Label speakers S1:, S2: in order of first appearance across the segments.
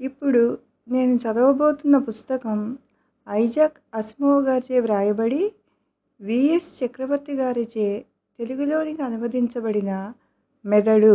S1: ఇప్పుడు నేను చదవబోతున్న పుస్తకం ఐజాక్ అసిమోవ్ గారిచే వ్రాయబడి విఎస్ చక్రవర్తి గారిచే తెలుగులోనికి అనువదించబడిన మెదడు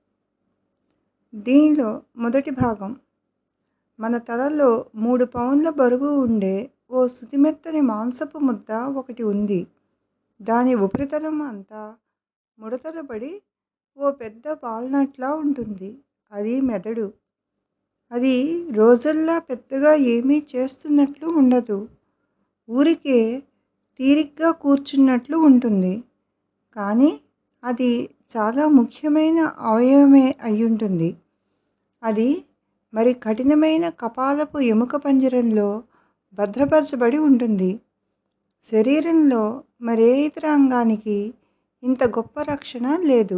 S1: దీనిలో మొదటి భాగం మన తలలో మూడు పౌండ్ల బరువు ఉండే ఓ సుతిమెత్తని మాంసపు ముద్ద ఒకటి ఉంది దాని ఉపరితలం అంతా ముడతలు పడి ఓ పెద్ద వాల్నట్లా ఉంటుంది అది మెదడు అది రోజల్లా పెద్దగా ఏమీ చేస్తున్నట్లు ఉండదు ఊరికే తీరిగ్గా కూర్చున్నట్లు ఉంటుంది కానీ అది చాలా ముఖ్యమైన అవయవమే అయ్యుంటుంది అది మరి కఠినమైన కపాలపు ఎముక పంజరంలో భద్రపరచబడి ఉంటుంది శరీరంలో మరే ఇతర అంగానికి ఇంత గొప్ప రక్షణ లేదు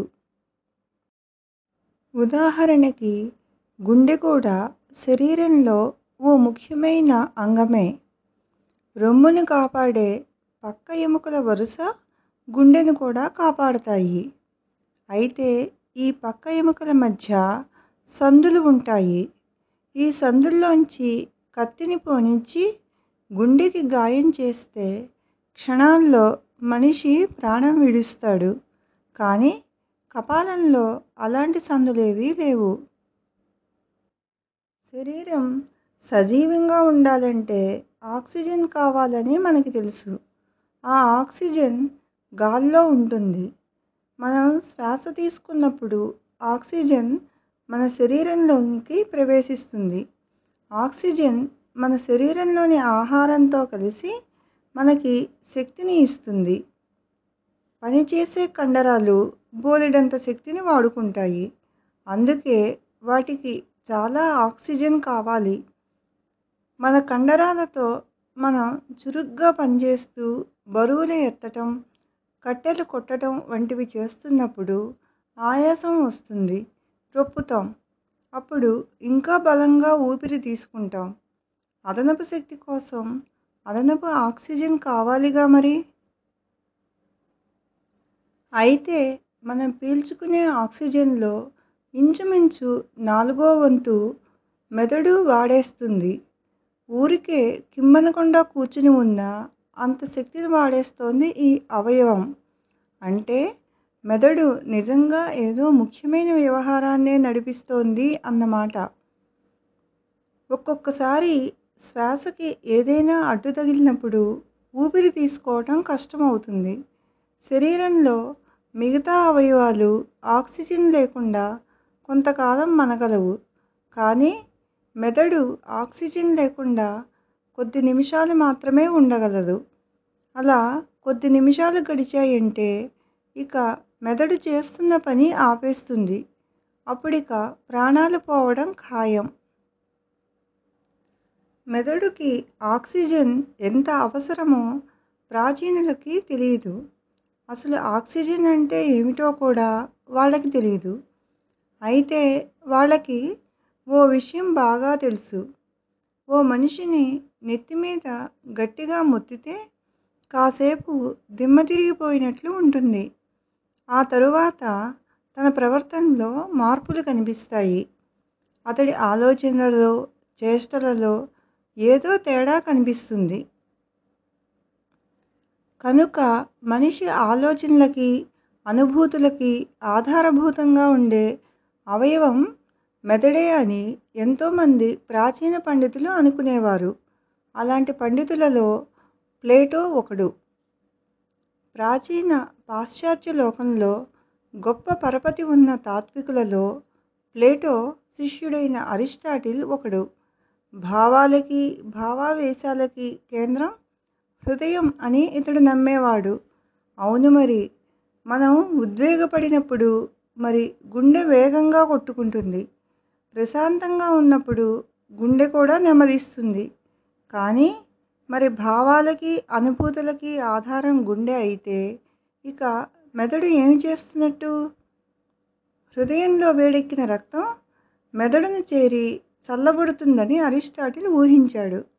S1: ఉదాహరణకి గుండె కూడా శరీరంలో ఓ ముఖ్యమైన అంగమే రొమ్మును కాపాడే పక్క ఎముకల వరుస గుండెను కూడా కాపాడతాయి అయితే ఈ పక్క ఎముకల మధ్య సందులు ఉంటాయి ఈ సందుల్లోంచి కత్తిని పోనిచ్చి గుండెకి గాయం చేస్తే క్షణాల్లో మనిషి ప్రాణం విడుస్తాడు కానీ కపాలంలో అలాంటి సందులేవీ లేవు శరీరం సజీవంగా ఉండాలంటే ఆక్సిజన్ కావాలని మనకి తెలుసు ఆ ఆక్సిజన్ గాల్లో ఉంటుంది మనం శ్వాస తీసుకున్నప్పుడు ఆక్సిజన్ మన శరీరంలోనికి ప్రవేశిస్తుంది ఆక్సిజన్ మన శరీరంలోని ఆహారంతో కలిసి మనకి శక్తిని ఇస్తుంది పనిచేసే కండరాలు బోలెడంత శక్తిని వాడుకుంటాయి అందుకే వాటికి చాలా ఆక్సిజన్ కావాలి మన కండరాలతో మనం చురుగ్గా పనిచేస్తూ బరువులు ఎత్తటం కట్టెలు కొట్టడం వంటివి చేస్తున్నప్పుడు ఆయాసం వస్తుంది రొప్పుతాం అప్పుడు ఇంకా బలంగా ఊపిరి తీసుకుంటాం అదనపు శక్తి కోసం అదనపు ఆక్సిజన్ కావాలిగా మరి అయితే మనం పీల్చుకునే ఆక్సిజన్లో ఇంచుమించు నాలుగో వంతు మెదడు వాడేస్తుంది ఊరికే కిమ్మనకుండా కూర్చుని ఉన్నా అంత శక్తిని వాడేస్తోంది ఈ అవయవం అంటే మెదడు నిజంగా ఏదో ముఖ్యమైన వ్యవహారాన్నే నడిపిస్తోంది అన్నమాట ఒక్కొక్కసారి శ్వాసకి ఏదైనా అడ్డు తగిలినప్పుడు ఊపిరి తీసుకోవటం కష్టమవుతుంది శరీరంలో మిగతా అవయవాలు ఆక్సిజన్ లేకుండా కొంతకాలం మనగలవు కానీ మెదడు ఆక్సిజన్ లేకుండా కొద్ది నిమిషాలు మాత్రమే ఉండగలదు అలా కొద్ది నిమిషాలు గడిచాయంటే ఇక మెదడు చేస్తున్న పని ఆపేస్తుంది అప్పుడిక ప్రాణాలు పోవడం ఖాయం మెదడుకి ఆక్సిజన్ ఎంత అవసరమో ప్రాచీనులకి తెలియదు అసలు ఆక్సిజన్ అంటే ఏమిటో కూడా వాళ్ళకి తెలియదు అయితే వాళ్ళకి ఓ విషయం బాగా తెలుసు ఓ మనిషిని నెత్తి మీద గట్టిగా మొత్తితే కాసేపు దిమ్మ తిరిగిపోయినట్లు ఉంటుంది ఆ తరువాత తన ప్రవర్తనలో మార్పులు కనిపిస్తాయి అతడి ఆలోచనలలో చేష్టలలో ఏదో తేడా కనిపిస్తుంది కనుక మనిషి ఆలోచనలకి అనుభూతులకి ఆధారభూతంగా ఉండే అవయవం మెదడే అని ఎంతోమంది ప్రాచీన పండితులు అనుకునేవారు అలాంటి పండితులలో ప్లేటో ఒకడు ప్రాచీన పాశ్చాత్య లోకంలో గొప్ప పరపతి ఉన్న తాత్వికులలో ప్లేటో శిష్యుడైన అరిస్టాటిల్ ఒకడు భావాలకి భావావేశాలకి కేంద్రం హృదయం అని ఇతడు నమ్మేవాడు అవును మరి మనం ఉద్వేగపడినప్పుడు మరి గుండె వేగంగా కొట్టుకుంటుంది ప్రశాంతంగా ఉన్నప్పుడు గుండె కూడా నెమ్మదిస్తుంది కానీ మరి భావాలకి అనుభూతులకి ఆధారం గుండె అయితే ఇక మెదడు ఏమి చేస్తున్నట్టు హృదయంలో వేడెక్కిన రక్తం మెదడును చేరి చల్లబడుతుందని అరిస్టాటిల్ ఊహించాడు